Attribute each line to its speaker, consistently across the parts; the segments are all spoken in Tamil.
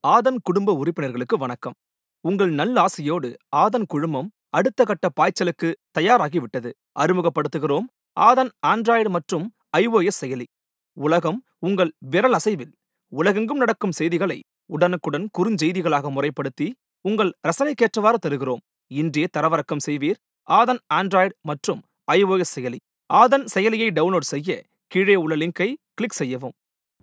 Speaker 1: ஆதன் குடும்ப உறுப்பினர்களுக்கு வணக்கம் உங்கள் நல்லாசியோடு ஆதன் குழுமம் அடுத்த கட்ட பாய்ச்சலுக்கு தயாராகிவிட்டது அறிமுகப்படுத்துகிறோம் ஆதன் ஆண்ட்ராய்டு மற்றும் iOS செயலி உலகம் உங்கள் விரல் அசைவில் உலகெங்கும் நடக்கும் செய்திகளை உடனுக்குடன் குறுஞ்செய்திகளாக முறைப்படுத்தி உங்கள் ரசனைக்கேற்றவாறு தருகிறோம் இன்றே தரவிறக்கம் செய்வீர் ஆதன் ஆண்ட்ராய்டு மற்றும் iOS செயலி ஆதன் செயலியை டவுன்லோட் செய்ய கீழே உள்ள லிங்கை கிளிக் செய்யவும்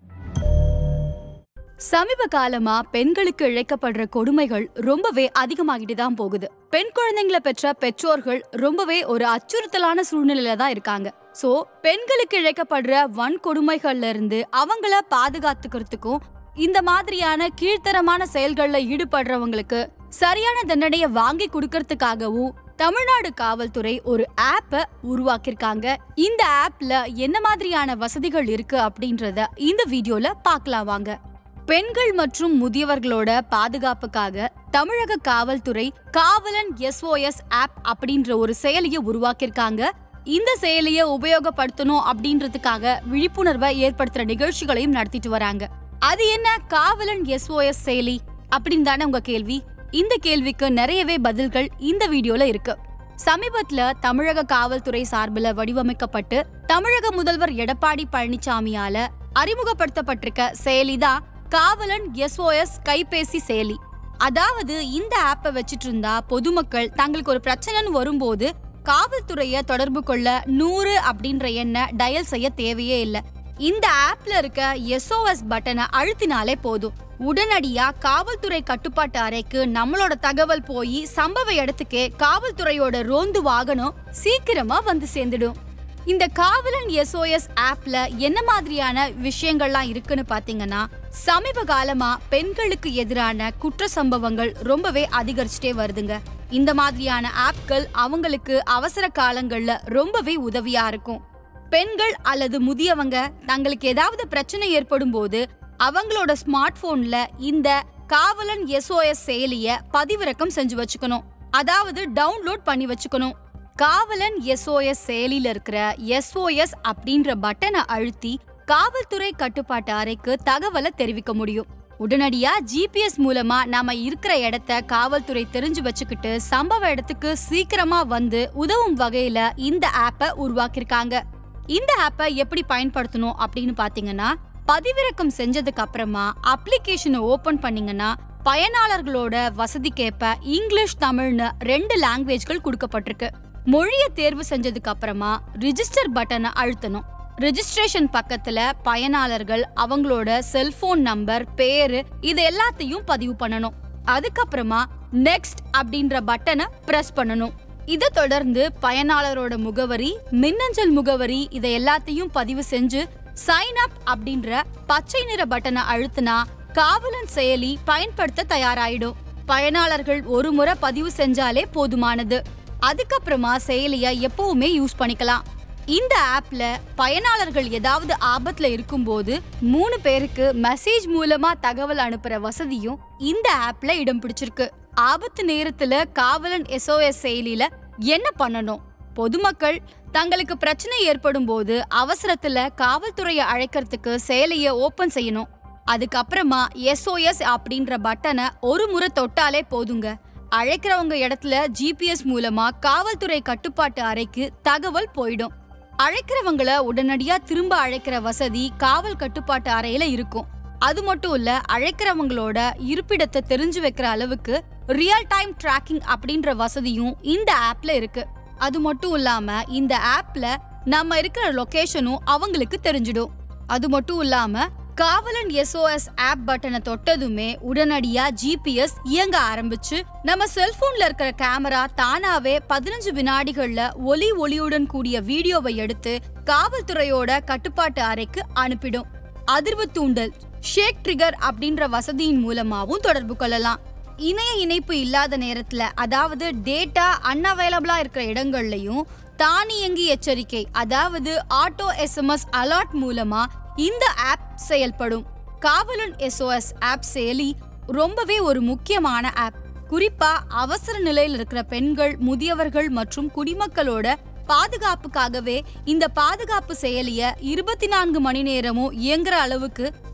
Speaker 2: சமீப காலமா பெண்களுக்கு இழைக்கப்படுற கொடுமைகள் ரொம்பவே அதிகமாகிட்டு தான் போகுது பெண் குழந்தைங்களை பெற்ற பெற்றோர்கள் ரொம்பவே ஒரு அச்சுறுத்தலான சூழ்நிலையில தான் இருக்காங்க சோ பெண்களுக்கு இழைக்கப்படுற வன்கொடுமைகள்ல இருந்து அவங்கள பாதுகாத்துக்கிறதுக்கும் இந்த மாதிரியான கீழ்த்தரமான செயல்கள்ல ஈடுபடுறவங்களுக்கு சரியான தண்டனையை வாங்கி கொடுக்கறதுக்காகவும் தமிழ்நாடு காவல்துறை ஒரு ஆப்பை உருவாக்கியிருக்காங்க இந்த ஆப்ல என்ன மாதிரியான வசதிகள் இருக்கு அப்படின்றத இந்த வீடியோல பார்க்கலாம் வாங்க பெண்கள் மற்றும் முதியவர்களோட பாதுகாப்புக்காக தமிழக காவல்துறை காவலன் எஸ்ஓஎஸ் ஆப் அப்படின்ற ஒரு செயலியை உருவாக்கியிருக்காங்க இந்த செயலியை உபயோகப்படுத்தணும் அப்படின்றதுக்காக விழிப்புணர்வை ஏற்படுத்துற நிகழ்ச்சிகளையும் நடத்திட்டு வராங்க அது என்ன காவலன் எஸ்ஓஎஸ் செயலி அப்படின்னு தானே உங்க கேள்வி இந்த கேள்விக்கு நிறையவே பதில்கள் இந்த வீடியோல இருக்கு சமீபத்துல தமிழக காவல்துறை சார்பில் வடிவமைக்கப்பட்டு தமிழக முதல்வர் எடப்பாடி பழனிசாமியால அறிமுகப்படுத்தப்பட்டிருக்க செயலிதான் காவலன் எஸ்ஓஎஸ் கைபேசி செயலி அதாவது இந்த ஆப்பை வச்சிட்டு இருந்தா பொதுமக்கள் தங்களுக்கு ஒரு பிரச்சனைன்னு வரும்போது காவல்துறைய தொடர்பு கொள்ள நூறு அப்படின்ற எண்ணை டயல் செய்ய தேவையே இல்லை இந்த ஆப்ல இருக்க எஸ்ஓஎஸ் பட்டனை அழுத்தினாலே போதும் உடனடியா காவல்துறை கட்டுப்பாட்டு அறைக்கு நம்மளோட தகவல் போய் சம்பவ இடத்துக்கே காவல்துறையோட ரோந்து வாகனம் சீக்கிரமா வந்து சேர்ந்துடும் இந்த காவலன் எஸ்ஓஎஸ் ஆப்ல என்ன மாதிரியான விஷயங்கள்லாம் இருக்குன்னு பாத்தீங்கன்னா சமீப காலமா பெண்களுக்கு எதிரான குற்ற சம்பவங்கள் ரொம்பவே அதிகரிச்சுட்டே வருதுங்க இந்த மாதிரியான ஆப்கள் அவங்களுக்கு அவசர காலங்கள்ல ரொம்பவே உதவியா இருக்கும் பெண்கள் அல்லது முதியவங்க தங்களுக்கு ஏதாவது பிரச்சனை ஏற்படும் போது அவங்களோட ஸ்மார்ட் போன்ல இந்த காவலன் எஸ்ஓஎஸ் செயலிய பதிவிறக்கம் செஞ்சு வச்சுக்கணும் அதாவது டவுன்லோட் பண்ணி வச்சுக்கணும் காவலன் எஸ்ஓஎஸ் செயலில இருக்கிற எஸ்ஓஎஸ் அப்படின்ற பட்டனை அழுத்தி காவல்துறை கட்டுப்பாட்டு அறைக்கு தகவலை தெரிவிக்க முடியும் உடனடியா ஜிபிஎஸ் மூலமா நாம இருக்கிற இடத்த காவல்துறை தெரிஞ்சு வச்சுக்கிட்டு சம்பவ இடத்துக்கு சீக்கிரமா வந்து உதவும் வகையில இந்த ஆப்பை உருவாக்கியிருக்காங்க இந்த ஆப்பை எப்படி பயன்படுத்தணும் அப்படின்னு பாத்தீங்கன்னா பதிவிறக்கம் செஞ்சதுக்கு அப்புறமா அப்ளிகேஷனை ஓபன் பண்ணீங்கன்னா பயனாளர்களோட வசதிக்கேற்ப இங்கிலீஷ் தமிழ்னு ரெண்டு லாங்குவேஜ்கள் கொடுக்கப்பட்டிருக்கு மொழியை தேர்வு செஞ்சதுக்கு அப்புறமா ரிஜிஸ்டர் பட்டனை அழுத்தணும் ரிஜிஸ்ட்ரேஷன் பக்கத்துல பயனாளர்கள் அவங்களோட செல்போன் நம்பர் பேரு இது எல்லாத்தையும் பதிவு பண்ணணும் அதுக்கப்புறமா நெக்ஸ்ட் அப்படின்ற பட்டனை பிரஸ் பண்ணணும் இதை தொடர்ந்து பயனாளரோட முகவரி மின்னஞ்சல் முகவரி இதை எல்லாத்தையும் பதிவு செஞ்சு சைன் அப் அப்படின்ற பச்சை நிற பட்டனை அழுத்தினா காவலன் செயலி பயன்படுத்த தயாராயிடும் பயனாளர்கள் ஒரு முறை பதிவு செஞ்சாலே போதுமானது அதுக்கப்புறமா செயலிய எப்பவுமே யூஸ் பண்ணிக்கலாம் இந்த ஆப்ல பயனாளர்கள் ஏதாவது ஆபத்துல இருக்கும்போது மூணு பேருக்கு மெசேஜ் மூலமா தகவல் அனுப்புற வசதியும் இந்த ஆப்ல இடம் பிடிச்சிருக்கு ஆபத்து நேரத்துல காவலன் எஸ்ஓஎஸ் செயலியில என்ன பண்ணணும் பொதுமக்கள் தங்களுக்கு பிரச்சனை ஏற்படும் போது அவசரத்துல காவல்துறையை அழைக்கிறதுக்கு செயலியை ஓபன் செய்யணும் அதுக்கப்புறமா எஸ்ஓஎஸ் அப்படின்ற பட்டனை ஒரு முறை தொட்டாலே போதுங்க அழைக்கிறவங்க இடத்துல ஜிபிஎஸ் மூலமா காவல்துறை கட்டுப்பாட்டு அறைக்கு தகவல் போயிடும் அழைக்கிறவங்கள உடனடியா திரும்ப அழைக்கிற வசதி காவல் கட்டுப்பாட்டு அறையில இருக்கும் அது மட்டும் இல்ல அழைக்கிறவங்களோட இருப்பிடத்தை தெரிஞ்சு வைக்கிற அளவுக்கு ரியல் டைம் டிராக்கிங் அப்படின்ற வசதியும் இந்த ஆப்ல இருக்கு அது மட்டும் இல்லாம இந்த ஆப்ல நம்ம இருக்கிற லொகேஷனும் அவங்களுக்கு தெரிஞ்சிடும் அது மட்டும் இல்லாம காவலன் எஸ்ஓஎஸ் ஆப் பட்டனை தொட்டதுமே உடனடியா ஜிபிஎஸ் இயங்க ஆரம்பிச்சு நம்ம செல்போன்ல இருக்கிற கேமரா தானாவே பதினஞ்சு வினாடிகள்ல ஒலி ஒளியுடன் கூடிய வீடியோவை எடுத்து காவல்துறையோட கட்டுப்பாட்டு அறைக்கு அனுப்பிடும் அதிர்வு தூண்டல் ஷேக் ட்ரிகர் அப்படின்ற வசதியின் மூலமாவும் தொடர்பு கொள்ளலாம் இணைய இணைப்பு இல்லாத நேரத்துல அதாவது டேட்டா அன்அவைலபிளா இருக்கிற இடங்கள்லயும் தானியங்கி எச்சரிக்கை அதாவது ஆட்டோ எஸ்எம்எஸ் அலர்ட் மூலமா இந்த ஆப் செயல்படும் காவலன் எஸ்ஓஎஸ் ஆப் செயலி ரொம்பவே ஒரு முக்கியமான ஆப் குறிப்பா அவசர நிலையில் இருக்கிற பெண்கள் முதியவர்கள் மற்றும் குடிமக்களோட பாதுகாப்புக்காகவே இந்த பாதுகாப்பு செயலிய இருபத்தி நான்கு மணி நேரமும் இயங்குற அளவுக்கு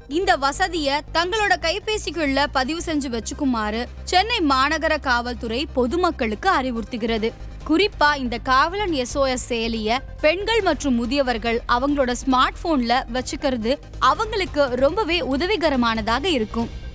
Speaker 2: இந்த வசதிய தங்களோட கைபேசிக்குள்ள பதிவு செஞ்சு வச்சுக்குமாறு சென்னை மாநகர காவல்துறை பொதுமக்களுக்கு அறிவுறுத்துகிறது குறிப்பா இந்த காவலன் எஸ்ஓஎஸ் செயலிய பெண்கள் மற்றும் முதியவர்கள் அவங்களோட ஸ்மார்ட் போன்ல வச்சுக்கிறது அவங்களுக்கு ரொம்பவே உதவிகரமானதாக இருக்கும்